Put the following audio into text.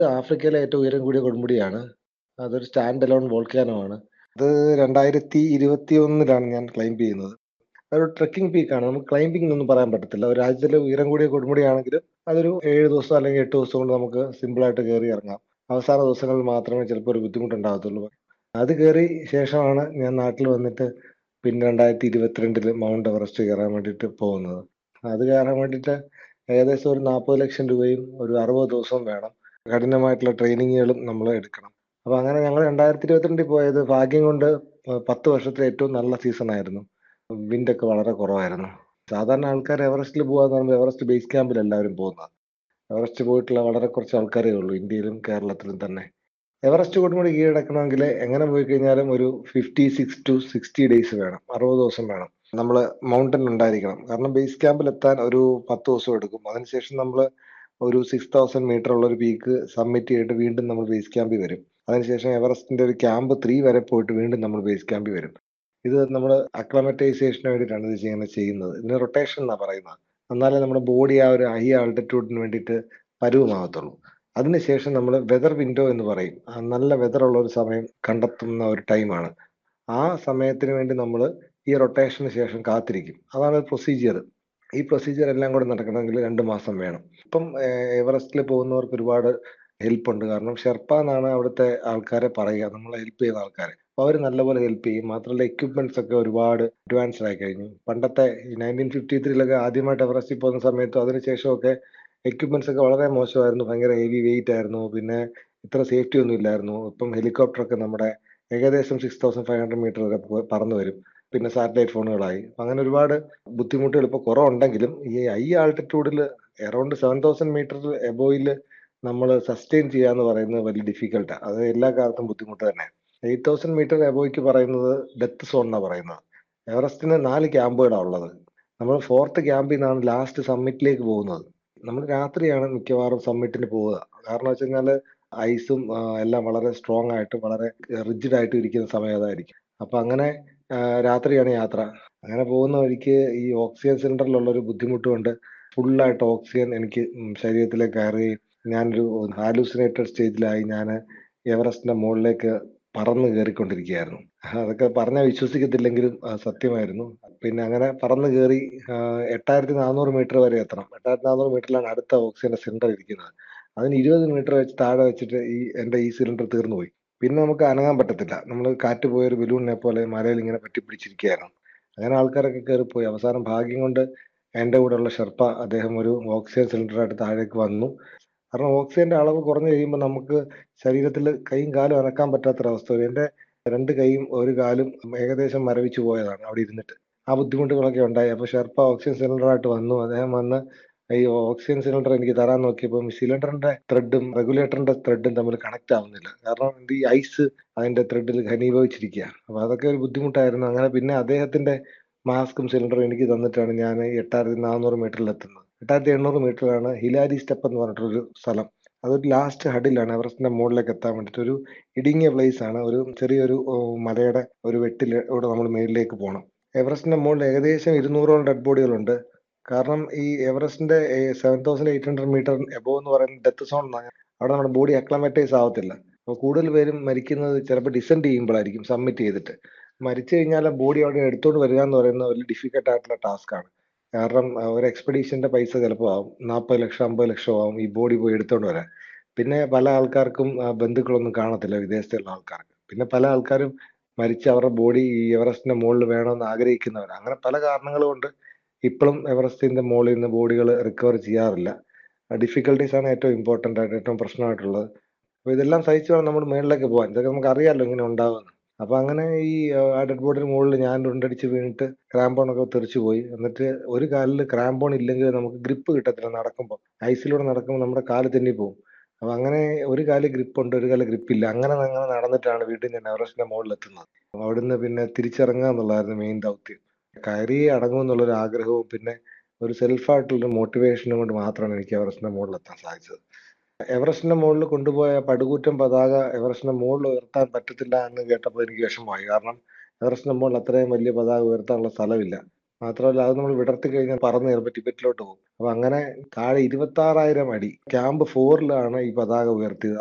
ആഫ്രിക്കയിലെ ഏറ്റവും ഉയരം കൂടിയ കൊടുമുടിയാണ്. അതൊരു സ്റ്റാൻഡ് അലോൺ വോൾക്കാനോ ആണ്. അത് 2021ലാണ് ഞാൻ ക്ലൈംബ് ചെയ്യുന്നത്. അതൊരു ട്രെക്കിംഗ് പീക്കാണ്. നമുക്ക് ക്ലൈംബിംഗ് എന്നൊന്നും പറയാൻ പറ്റത്തില്ല. ഒരു രാജ്യത്തിലെ ഉയരം കൂടിയ കൊടുമുടിയാണെങ്കിലും അതൊരു 7 ദിവസം അല്ലെങ്കിൽ 8 ദിവസം കൊണ്ട് നമുക്ക് സിമ്പിളായിട്ട് കേറി ഇറങ്ങാം. അവസാന ദിവസങ്ങളിൽ മാത്രമേ ചിലപ്പോൾ ഒരു ബുദ്ധിമുട്ടുണ്ടാകത്തുള്ളൂ. അത് കേറി ശേഷമാണ് ഞാൻ നാട്ടിൽ വന്നിട്ട് പിന്നെ 2022ല് മൗണ്ട് എവറസ്റ്റ് കയറാൻ വേണ്ടിയിട്ട് പോകുന്നത്. അത് കയറാൻ വേണ്ടിയിട്ട് ഏകദേശം ഒരു 40 ലക്ഷം രൂപയും ഒരു 60 ദിവസവും വേണം. കഠിനമായിട്ടുള്ള ട്രെയിനിങ്ങുകളും നമ്മൾ എടുക്കണം. അപ്പൊ അങ്ങനെ ഞങ്ങൾ 2022ൽ പോയത് ഭാഗ്യം കൊണ്ട് പ 10 വർഷത്തിലെ ഏറ്റവും നല്ല സീസണായിരുന്നു. വിൻഡൊക്കെ വളരെ കുറവായിരുന്നു. സാധാരണ ആൾക്കാർ എവറസ്റ്റിൽ പോവാന്ന് പറയുമ്പോൾ എവറസ്റ്റ് ബേസ് ക്യാമ്പിൽ എല്ലാവരും പോകുന്നത്. എവറസ്റ്റ് പോയിട്ടുള്ള വളരെ കുറച്ച് ആൾക്കാരേ ഉള്ളൂ ഇന്ത്യയിലും കേരളത്തിലും തന്നെ. എവറസ്റ്റ് കൊടുമുടി കീഴടക്കണമെങ്കിൽ എങ്ങനെ പോയി കഴിഞ്ഞാലും ഒരു 56 ടു 60 ഡേയ്സ് വേണം. 60 ദിവസം വേണം. നമ്മള് മൗണ്ടൻ ഉണ്ടായിരിക്കണം. കാരണം ബേസ് ക്യാമ്പിൽ എത്താൻ ഒരു 10 ദിവസം എടുക്കും. അതിനുശേഷം നമ്മള് ഒരു 6000 മീറ്റർ ഉള്ള ഒരു പീക്ക് സബ്മിറ്റ് ചെയ്തിട്ട് വീണ്ടും നമ്മൾ ബേസ് ക്യാമ്പിൽ വരും. അതിനുശേഷം എവറസ്റ്റിന്റെ ഒരു ക്യാമ്പ് 3 വരെ പോയിട്ട് വീണ്ടും നമ്മൾ ബേസ് ക്യാമ്പിൽ വരും. ഇത് നമ്മള് അക്ലമറ്റൈസേഷന് വേണ്ടിയിട്ടാണ് ഇത് ഇങ്ങനെ ചെയ്യുന്നത്. ഇതിന് റൊട്ടേഷൻ എന്നാ പറയുന്നത്. എന്നാലേ നമ്മുടെ ബോഡി ആ ഒരു ഹൈ ആൾട്ടിറ്റ്യൂഡിന് വേണ്ടിയിട്ട് പരുവമാകത്തുള്ളൂ. അതിനുശേഷം നമ്മൾ വെതർ വിൻഡോ എന്ന് പറയും. ആ നല്ല വെതർ ഉള്ള ഒരു സമയം കണ്ടെത്തുന്ന ഒരു ടൈമാണ്. ആ സമയത്തിന് വേണ്ടി നമ്മള് ഈ റൊട്ടേഷന് ശേഷം കാത്തിരിക്കും. അതാണ് പ്രൊസീജിയർ. ഈ പ്രൊസീജിയർ എല്ലാം കൂടെ നടക്കണമെങ്കിൽ 2 മാസം വേണം. ഇപ്പം എവറസ്റ്റിൽ പോകുന്നവർക്ക് ഒരുപാട് ഹെൽപ്പ് ഉണ്ട്. കാരണം ഷെർപ്പ എന്നാണ് അവിടുത്തെ ആൾക്കാരെ പറയുക. നമ്മളെ ഹെൽപ്പ് ചെയ്യുന്ന ആൾക്കാരെ. അപ്പൊ അവര് നല്ലപോലെ ഹെൽപ്പ് ചെയ്യും. മാത്രമല്ല എക്വിപ്മെന്റ്സ് ഒക്കെ ഒരുപാട് അഡ്വാൻസ്ഡ് ആയി കഴിഞ്ഞു. പണ്ടത്തെ ഈ 1953ലൊക്കെ ആദ്യമായിട്ട് എവറസ്റ്റിൽ പോകുന്ന സമയത്തും അതിനുശേഷമൊക്കെ എക്വിപ്മെന്റ്സ് ഒക്കെ വളരെ മോശമായിരുന്നു. ഭയങ്കര ഹെവി വെയിറ്റ് ആയിരുന്നു. പിന്നെ ഇത്ര സേഫ്റ്റി ഒന്നും ഇല്ലായിരുന്നു. ഇപ്പം ഹെലികോപ്റ്റർ ഒക്കെ നമ്മുടെ ഏകദേശം 6500 മീറ്റർ വരെ പോ പറന്ന് വരും. പിന്നെ സാറ്റലൈറ്റ് ഫോണുകളായി. അങ്ങനെ ഒരുപാട് ബുദ്ധിമുട്ടുകൾ ഇപ്പൊ കുറവുണ്ടെങ്കിലും ഈ ഹൈ ആൾട്ടിറ്റ്യൂഡില് അറൗണ്ട് 7000 മീറ്റർ എബോവില് നമ്മള് സസ്റ്റെയിൻ ചെയ്യാന്ന് പറയുന്നത് വലിയ ഡിഫിക്കൽട്ടാ. അത് എല്ലാ കാലത്തും ബുദ്ധിമുട്ട് തന്നെ. 8000 മീറ്റർ എബോവിക്ക് പറയുന്നത് ഡെത്ത് സോൺ എന്നാ പറയുന്നത്. എവറസ്റ്റിന് 4 ക്യാമ്പുകളാ ഉള്ളത്. നമ്മൾ ഫോർത്ത് ക്യാമ്പിൽ നിന്നാണ് ലാസ്റ്റ് സമ്മിറ്റിലേക്ക് പോകുന്നത്. നമ്മൾ രാത്രിയാണ് മിക്കവാറും സമ്മിറ്റിന് പോവുക. കാരണം വെച്ച് കഴിഞ്ഞാല് ഐസും എല്ലാം വളരെ സ്ട്രോങ് ആയിട്ട് വളരെ റിജിഡ് ആയിട്ട് ഇരിക്കുന്ന സമയം അതായിരിക്കും. അപ്പൊ അങ്ങനെ രാത്രിയാണ് യാത്ര. അങ്ങനെ പോകുന്ന വഴിക്ക് ഈ ഓക്സിജൻ സിലിണ്ടറിലുള്ള ഒരു ബുദ്ധിമുട്ട് കൊണ്ട് ഫുള്ളായിട്ട് ഓക്സിജൻ എനിക്ക് ശരീരത്തിലേക്ക് കയറുകയും ഞാനൊരു ഹാലൂസിനേറ്റഡ് സ്റ്റേജിലായി ഞാന് എവറസ്റ്റിന്റെ മുകളിലേക്ക് പറന്ന് കയറിക്കൊണ്ടിരിക്കുകയായിരുന്നു. അതൊക്കെ പറഞ്ഞാൽ വിശ്വസിക്കത്തില്ലെങ്കിലും സത്യമായിരുന്നു. പിന്നെ അങ്ങനെ പറന്ന് കയറി 8400 മീറ്റർ വരെ എത്തണം. 8400 മീറ്ററിലാണ് അടുത്ത ഓക്സിജന്റെ സിലിണ്ടർ ഇരിക്കുന്നത്. അതിന് 20 മീറ്റർ വെച്ച് താഴെ വെച്ചിട്ട് ഈ എന്റെ ഈ സിലിണ്ടർ തീർന്നു പോയി. പിന്നെ നമുക്ക് അനങ്ങാൻ പറ്റത്തില്ല. നമ്മള് കാറ്റ് പോയ ഒരു ബലൂണിനെ പോലെ മലയിൽ ഇങ്ങനെ പറ്റിപ്പിടിച്ചിരിക്കുകയായിരുന്നു. അങ്ങനെ ആൾക്കാരൊക്കെ കയറിപ്പോയി. അവസാനം ഭാഗ്യം കൊണ്ട് എന്റെ കൂടെയുള്ള ഷെർപ്പ അദ്ദേഹം ഒരു ഓക്സിജൻ സിലിണ്ടറായിട്ട് താഴേക്ക് വന്നു. കാരണം ഓക്സിജന്റെ അളവ് കുറഞ്ഞു കഴിയുമ്പോൾ നമുക്ക് ശരീരത്തിൽ കൈയും കാലും അനക്കാൻ പറ്റാത്തൊരവസ്ഥ വരും. എന്റെ 2 കൈയും 1 കാലും ഏകദേശം മരവിച്ചു പോയതാണ് അവിടെ ഇരുന്നിട്ട്. ആ ബുദ്ധിമുട്ടുകളൊക്കെ ഉണ്ടായി. അപ്പൊ ഷെർപ്പ ഓക്സിജൻ സിലിണ്ടറായിട്ട് വന്നു. അദ്ദേഹം വന്ന് ഈ ഓക്സിജൻ സിലിണ്ടർ എനിക്ക് തരാൻ നോക്കിയപ്പം സിലിണ്ടറിന്റെ ത്രെഡും റെഗുലേറ്ററിന്റെ ത്രെഡും തമ്മിൽ കണക്ട് ആവുന്നില്ല. കാരണം ഈ ഐസ് അതിന്റെ ത്രെഡിൽ ഘനീഭവിച്ചിരിക്കുകയാ. അപ്പൊ അതൊക്കെ ഒരു ബുദ്ധിമുട്ടായിരുന്നു. അങ്ങനെ പിന്നെ അദ്ദേഹത്തിന്റെ മാസ്കും സിലിണ്ടറും എനിക്ക് തന്നിട്ടാണ് ഞാൻ 8400 മീറ്ററിൽ എത്തുന്നത്. 8800 മീറ്ററിലാണ് ഹിലാരി സ്റ്റെപ്പ് എന്ന് പറഞ്ഞിട്ടൊരു സ്ഥലം. അതൊരു ലാസ്റ്റ് ഹഡിലാണ് എവറസ്റ്റിന്റെ മുകളിലേക്ക് എത്താൻ വേണ്ടിയിട്ട്. ഒരു ഇടുങ്ങിയ പ്ലേസ് ആണ്. ഒരു ചെറിയൊരു മലയുടെ ഒരു വെട്ടിലൂടെ നമ്മൾ മേളിലേക്ക് പോണം. എവറസ്റ്റിന്റെ മുകളിൽ ഏകദേശം 200ഓളം ഡെഡ് ബോഡികളുണ്ട്. കാരണം ഈ എവറസ്റ്റിന്റെ 7800 മീറ്റർ എബോവ് എന്ന് പറയുന്നത് ഡെത്ത് സോൺ എന്നാണ്. അവിടെ നമ്മുടെ ബോഡി അക്ലമറ്റൈസ് ആവത്തില്ല. അപ്പൊ കൂടുതൽ പേരും മരിക്കുന്നത് ചിലപ്പോൾ ഡിസെൻഡ് ചെയ്യുമ്പോഴായിരിക്കും സബ്മിറ്റ് ചെയ്തിട്ട്. മരിച്ചു കഴിഞ്ഞാൽ ബോഡി അവിടെ എടുത്തോണ്ട് വരിക എന്ന് പറയുന്നത് വലിയ ഡിഫിക്കൽട്ട് ആയിട്ടുള്ള ടാസ്ക് ആണ്. കാരണം ഒരു എക്സ്പെഡീഷന്റെ പൈസ ചിലപ്പോൾ ആവും. 40 ലക്ഷം 50 ലക്ഷം ആവും ഈ ബോഡി പോയി എടുത്തോണ്ട് വരാൻ. പിന്നെ പല ആൾക്കാർക്കും ബന്ധുക്കളൊന്നും കാണത്തില്ല വിദേശത്തുള്ള ആൾക്കാർക്ക്. പിന്നെ പല ആൾക്കാരും മരിച്ച് അവരുടെ ബോഡി ഈ എവറസ്റ്റിന്റെ മുകളിൽ വേണമെന്ന് ആഗ്രഹിക്കുന്നവരാ. അങ്ങനെ പല കാരണങ്ങൾ കൊണ്ട് ഇപ്പളും എവറസ്റ്റിന്റെ മുകളിൽ നിന്ന് ബോഡികൾ റിക്കവർ ചെയ്യാറില്ല. ഡിഫിക്കൽട്ടീസ് ആണ് ഏറ്റവും ഇമ്പോർട്ടന്റ് ആയിട്ട് ഏറ്റവും പ്രശ്നമായിട്ടുള്ളത്. അപ്പൊ ഇതെല്ലാം സഹിച്ച് വേണം നമ്മൾ മുകളിലേക്ക് പോകാൻ. ഇതൊക്കെ നമുക്ക് അറിയാലോ ഇങ്ങനെ ഉണ്ടാവുമെന്ന്. അപ്പൊ അങ്ങനെ ഈ ആ ഡെഡ് ബോഡിയുടെ മുകളിൽ ഞാൻ ഉരുണ്ടടിച്ച് വീണിട്ട് ക്രാംബോൺ ഒക്കെ തെറിച്ചു പോയി. എന്നിട്ട് ഒരു കാലിൽ ക്രാംബോൺ ഇല്ലെങ്കിൽ നമുക്ക് ഗ്രിപ്പ് കിട്ടത്തില്ല നടക്കുമ്പോൾ. ഐസിലൂടെ നടക്കുമ്പോൾ നമ്മുടെ കാല് തെന്നി പോകും. അപ്പൊ അങ്ങനെ ഒരു കാലിൽ ഗ്രിപ്പ് ഉണ്ട് ഒരു കാലിൽ ഗ്രിപ്പ് ഇല്ല. അങ്ങനെ അങ്ങനെ നടന്നിട്ടാണ് വീണ്ടും ഞാൻ എവറസ്റ്റിന്റെ മുകളിൽ എത്തുന്നത്. അവിടുന്ന് പിന്നെ തിരിച്ചിറങ്ങുക എന്നുള്ളതായിരുന്നു മെയിൻ ദൗത്യം. കയറിയേ അടങ്ങൂ എന്നുള്ളൊരു ആഗ്രഹവും പിന്നെ ഒരു സെൽഫ് ആയിട്ടുള്ള മോട്ടിവേഷനും കൊണ്ട് മാത്രമാണ് എനിക്ക് എവറസ്റ്റിന്റെ മുകളിൽ എത്താൻ സാധിച്ചത്. എവറസ്റ്റിന്റെ മുകളിൽ കൊണ്ടുപോയ പടുകൂറ്റൻ പതാക എവറസ്റ്റിന്റെ മുകളിൽ ഉയർത്താൻ പറ്റത്തില്ല എന്ന് കേട്ടപ്പോൾ എനിക്ക് വിഷമമായി. കാരണം എവറസ്റ്റിന്റെ മുകളിൽ അത്രയും വലിയ പതാക ഉയർത്താനുള്ള സ്ഥലമില്ല. മാത്രമല്ല അത് നമ്മൾ വിടർത്തി കഴിഞ്ഞാൽ പറന്ന് ചിലപ്പോൾ ടിബറ്റിലോട്ട് പോകും അപ്പൊ അങ്ങനെ താഴെ ഇരുപത്തി ആറായിരം അടി ക്യാമ്പ് ഫോറിലാണ് ഈ പതാക ഉയർത്തിയത്